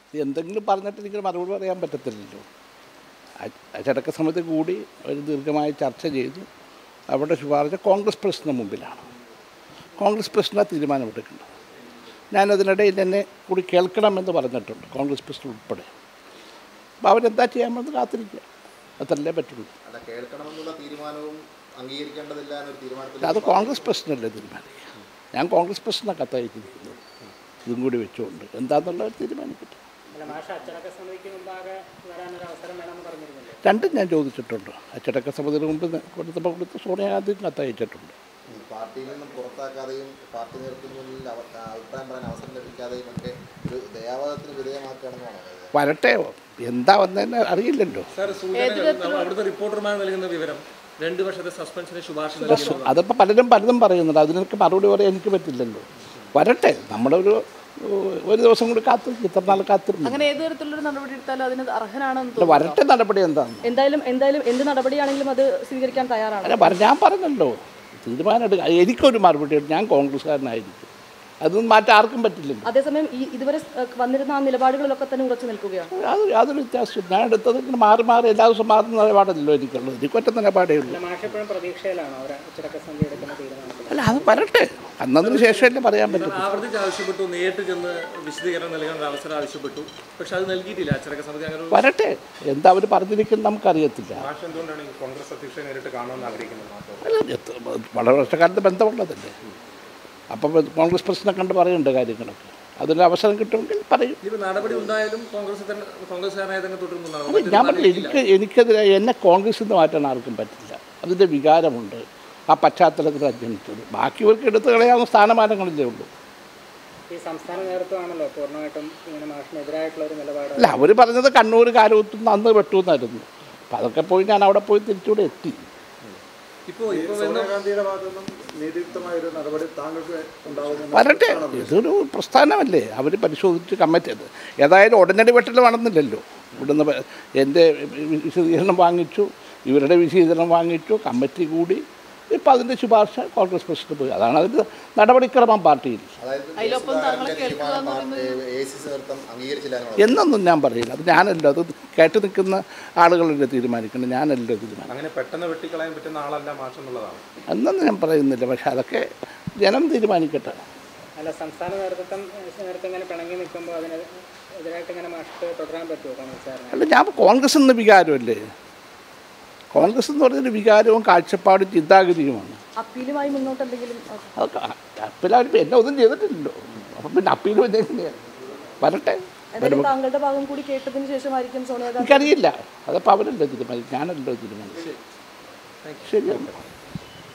എന്തെങ്കിലും പറഞ്ഞിട്ട് എനിക്ക് മറുപടി പറയാൻ പറ്റത്തില്ലല്ലോ അ- അച്ചടക്ക സമിതി കൂടി ഒരു ദീർഘമായ ചർച്ച ചെയ്തു അവിടെ ശുപാർശ കോൺഗ്രസ് പ്രസിഡന്റിന് മുമ്പിലാണ് കോൺഗ്രസ് പ്രസിഡന്റ് തീരുമാനമെടുക്കേണ്ടത് ഞാനതിനിടയിൽ എന്നെ കൂടി കേൾക്കണമെന്ന് പറഞ്ഞിട്ടുണ്ട് കോൺഗ്രസ് പ്രസിഡന്റ് ഉൾപ്പെടെ അപ്പോൾ അവരെന്താ ചെയ്യാമെന്ന് കാത്തിരിക്കുക അത്രല്ലേ പറ്റുള്ളൂ അല്ല കേൾക്കണമെന്നുള്ള തീരുമാനവും അംഗീകരിക്കേണ്ടതില്ല എന്നൊരു തീരുമാനത്തിൽ അത് കോൺഗ്രസ് പ്രസിഡന്റല്ലേ തീരുമാനിക്കുക ഞാൻ കോൺഗ്രസ് പ്രസിഡന്റാണ് കത്തയച്ചിരിക്കുന്നത് ഇതും കൂടി വെച്ചുകൊണ്ട് എന്താണെന്നുള്ളത് തീരുമാനിക്കട്ടെ അല്ല മാഷ അച്ചടക്ക സമിതിക്ക് മുമ്പാകെ വരാനൊരു അവസരം വേണമെന്ന് പറഞ്ഞിരുന്നില്ലേ രണ്ടും ഞാൻ ചോദിച്ചിട്ടുണ്ട് അച്ചടക്ക സമിതിയുടെ മുമ്പ് കൊടുത്തപ്പോൾ കൊടുത്ത് സോണിയാഗാന്ധിയും കത്തയച്ചിട്ടുണ്ട് ഈ പാർട്ടിയിൽ നിന്നും പുറത്താക്കാതെയും പാർട്ടി നേതൃത്വത്തിന് മുന്നിൽ അവ- ആ, അഭിപ്രായം പറയാൻ അവസരം ലഭിക്കാതെയും ഒക്കെ ഒരു ദയാവാദത്തിന് വിധേയമാക്കുകയാണെന്നാണ് പറയുന്നത് വരട്ടെ എന്താ വന്നതെന്ന് അറിയില്ലല്ലോ സാർ സൂചനകൾ നമ്മൾ അവിടുത്തെ റിപ്പോർട്ടർമാർ നൽകുന്ന വിവരം രണ്ട് വർഷത്തെ സസ്പെൻഷന് ശുപാർശ നൽകിയെന്നുള്ളതാണ് അതിപ്പോൾ പലരും പലതും പറയുന്നുണ്ട് അതിനൊക്കെ മറുപടി പറയാൻ എനിക്ക് പറ്റില്ലല്ലോ വരട്ടെ നമ്മുടെ ഒരു ഒരു ദിവസം കൂടി കാത്തിരിക്കും ഇത്ര നാൾ കാത്തിരുന്നു അങ്ങനെ ഏത് തരത്തിലുള്ള നടപടി എടുത്താലും അതിന് അർഹനാണെന്ന് അല്ല, തോന്നുന്നു വരട്ടെ നടപടി എന്താണ് എന്തായാലും എന്തായാലും എന്ത് നടപടിയാണെങ്കിലും അത് സ്വീകരിക്കാൻ തയ്യാറാണ് അല്ല പറ- ഞാൻ പറഞ്ഞല്ലോ തീരുമാനം എടുക്കുക എനിക്കൊരു മറുപടി ഉണ്ട്. ഞാൻ കോൺഗ്രസ്സുകാരനായിരിക്കും അതൊന്നും മാറ്റാൻ ആർക്കും പറ്റില്ലല്ലോ അതേസമയം ഈ ഇതുവരെ സ്- വന്നിരുന്ന ആ നിലപാടുകളിലൊക്കെ തന്നെ ഉറച്ചു നിൽക്കുകയാണ് അത് യാതൊരു വ്യത്യാസവും ഞാൻ എടുത്തത് ഇങ്ങനെ മാറി മാറി എല്ലാ ദിവസവും മാറുന്ന നിലപാടല്ലോ എനിക്കുള്ളത് എനിക്കൊറ്റ നിലപാടേ ഉള്ളൂ അല്ല മാഷ എപ്പോഴും പ്രതീക്ഷയിലാണോ അവർ അച്ചടക്ക സമിതി എടുക്കുന്ന തീരുമാനത്തിൽ അല്ല അത് വരട്ടെ അന്നതിന് ശേഷമല്ലേ പറയാൻ പറ്റും ആവർത്തിച്ച് ആവശ്യപ്പെട്ടു നേരിട്ട് ചെന്ന് വിശദീകരണം നൽകാൻ ഒരു അവസരം ആവശ്യപ്പെട്ടു പക്ഷെ അത് നൽകിയിട്ടില്ല അച്ചടക്ക സമിതി അങ്ങനെ ഒരു വരട്ടെ എന്താ അവർ പറഞ്ഞിരിക്കുന്നത് നമുക്കറിയത്തില്ല മാഷ് എന്തുകൊണ്ടാണ് ഈ കോൺഗ്രസ് അധ്യക്ഷനെ നേരിട്ട് കാണുമെന്ന് ആഗ്രഹിക്കുന്നത് മാത്രം അല്ല എത്ര- വളരെ വർഷക്കാലത്ത് ബന്ധമുള്ളതല്ലേ അപ്പം കോൺഗ്രസ് പ്രസിഡന്റ് കണ്ട് പറയേണ്ട കാര്യങ്ങളൊക്കെ അതിന് അവസരം കിട്ടുമെങ്കിൽ പറയും ഇനിയിപ്പോൾ നടപടി ഉണ്ടായാലും കോൺഗ്രസ് തന്നെ കോൺഗ്രസ്സുകാരനായി തന്നെ തുടരുന്നതാണ് അല്ല, ഞാൻ പറഞ്ഞില്ല എനിക്ക് എനിക്കെതിരെ എന്നെ കോൺഗ്രസിൽ നിന്ന് മാറ്റാൻ ആർക്കും പറ്റില്ല അതിൻ്റെ വികാരമുണ്ട് ആ പശ്ചാത്തലത്തിലാണ് ജനിച്ചത് ബാക്കിയവർക്ക് എടുത്തു കളയാവുന്ന സ്ഥാനമാനങ്ങളിലേ ഉള്ളൂ ഈ സംസ്ഥാന നേതൃത്വമാണല്ലോ പൂർണ്ണമായിട്ടും ഇങ്ങനെ മാഷിനെതിരായിട്ടുള്ള ഒരു നിലപാട് അല്ല അവർ പറഞ്ഞത് കണ്ണൂർ കാരൂത്തുനിന്ന് അന്ന് വെട്ടുമെന്നായിരുന്നു അപ്പം അതൊക്കെ പോയി ഞാൻ അവിടെ പോയി തിരിച്ചുകൂടെ എത്തി ഇപ്പോൾ ഇപ്പോൾ വരുന്ന സോണിയാഗാന്ധിയുടെ ഭാഗത്തു നിന്നും നീതിയുക്തമായ ഒരു നടപടി താങ്കൾക്ക് ഉണ്ടാകുമെന്ന് വരട്ടെ ഇതൊരു പ്രസ്ഥാനമല്ലേ അവർ പരിശോധിച്ച് കമ്മിറ്റി അത് ഏതായാലും ഉടനടി വെട്ടൽ നടന്നില്ലല്ലോ ഇവിടുന്ന് പ- എൻ്റെ വിശദീകരണം വാങ്ങിച്ചു ഇവരുടെ വിശദീകരണം വാങ്ങിച്ചു കമ്മിറ്റി കൂടി ഇപ്പം അതിൻ്റെ ശുപാർശ കോൺഗ്രസ് പ്രസിഡന്റ് പോയി അതാണ് അതിൻ്റെ നടപടിക്രമം പാർട്ടിയിൽ അതായത് അതിലൊപ്പം താങ്കളെ കേസുകാരന്റെ കേൾക്കുക എന്ന് തീരുമാനം എ സി സി നേതൃത്വം അംഗീകരിച്ചില്ല എന്നുള്ളത് എന്നൊന്നും ഞാൻ പറയില്ല അത് ഞാനല്ലോ അത് കേട്ട് നിൽക്കുന്ന ആളുകളല്ലേ തീരുമാനിക്കുന്നത് ഞാനല്ലോ തീരുമാനം അങ്ങനെ പെട്ടെന്ന് വെട്ടിക്കളയാൻ പറ്റുന്ന ആളല്ല മാഷ് എന്നുള്ളതാണ് എന്നൊന്നും ഞാൻ പറയുന്നില്ല പക്ഷെ അതൊക്കെ ജനം തീരുമാനിക്കട്ടെ അല്ല സംസ്ഥാന നേതൃത്വം നേതൃത്വം ഇങ്ങനെ പിണങ്ങി നിൽക്കുമ്പോൾ അതിന് എതിരായിട്ട് ഇങ്ങനെ മാഷ്ക്ക് തുടരാൻ പറ്റുമോ കോൺഗ്രസ്സുകാരനെ അല്ല ഞാൻ കോൺഗ്രസ് എന്ന വികാരമല്ലേ കോൺഗ്രസ് എന്ന് പറഞ്ഞൊരു വികാരവും കാഴ്ചപ്പാടും ചിന്താഗതിയുമാണ് അപ്പീലുമായി മുന്നോട്ട് എന്തെങ്കിലും അഹ്, അതൊക്കെ അപ്പീലാരും എന്നെ ഒന്നും ചെയ്തിട്ടില്ലല്ലോ അപ്പം പിന്നെ അപ്പീൽ എങ്ങനെയാണ് വരട്ടെ എന്തായാലും താങ്കളുടെ ഭാഗം കൂടി കേട്ടതിന് ശേഷമായിരിക്കും സോണിയാഗാന്ധി എനിക്കറിയില്ല അതപ്പോൾ അവരല്ലോ തീരുമാനിക്കും ഞാനല്ലോ തീരുമാനിക്കും ശരിയാണ്